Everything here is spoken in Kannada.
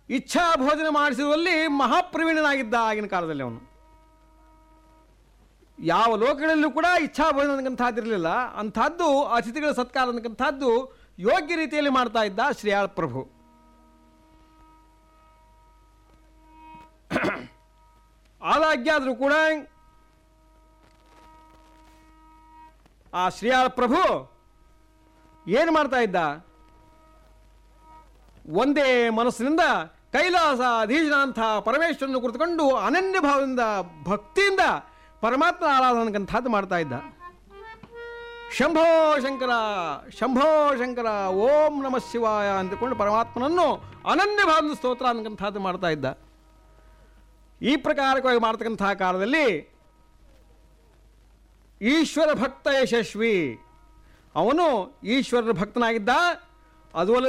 ಇಚ್ಛಾ ಭೋಜನ ಮಾಡಿಸುವಲ್ಲಿ ಮಹಾಪ್ರವೀಣನಾಗಿದ್ದ ಆಗಿನ ಕಾಲದಲ್ಲಿ ಅವನು ಯಾವ ಲೋಕಗಳಲ್ಲೂ ಕೂಡ ಇಚ್ಛಾ ಭೋಜನ ಅನ್ನಕ್ಕಂಥದ್ದಿರಲಿಲ್ಲ ಅಂಥದ್ದು ಅತಿಥಿಗಳ ಸತ್ಕಾರ ಅನ್ನಕ್ಕಂಥದ್ದು ಯೋಗ್ಯ ರೀತಿಯಲ್ಲಿ ಮಾಡ್ತಾ ಇದ್ದ ಶ್ರೀಯಾಳ ಪ್ರಭು ಆದಾಗ್ಯ ಆದರೂ ಕೂಡ ಆ ಶ್ರೀಯಾಳ ಪ್ರಭು ಏನು ಮಾಡ್ತಾ ಇದ್ದ ಒಂದೇ ಮನಸ್ಸಿನಿಂದ ಕೈಲಾಸ ಅಧೀಶನಾಂಥ ಪರಮೇಶ್ವರನ್ನು ಕುರಿತುಕೊಂಡು ಅನನ್ಯ ಭಾವದಿಂದ ಭಕ್ತಿಯಿಂದ ಪರಮಾತ್ಮ ಆರಾಧನಕ್ಕಂಥದ್ದು ಮಾಡ್ತಾ ಇದ್ದ ಶಂಭೋ ಶಂಕರ ಶಂಭೋ ಶಂಕರ ಓಂ ನಮಃ ಶಿವಾಯ ಅಂದುಕೊಂಡು ಪರಮಾತ್ಮನನ್ನು ಅನನ್ಯ ಭಾವದ ಸ್ತೋತ್ರ ಅನ್ನಕ್ಕಂಥದ್ದು ಮಾಡ್ತಾ ಇದ್ದ ಈ ಪ್ರಕಾರವಾಗಿ ಮಾಡ್ತಕ್ಕಂಥ ಕಾಲದಲ್ಲಿ ಈಶ್ವರ ಭಕ್ತ ಯಶಸ್ವಿ ಅವನು ಈಶ್ವರನ ಭಕ್ತನಾಗಿದ್ದ ಅದು ಅಲ್ಲದೆ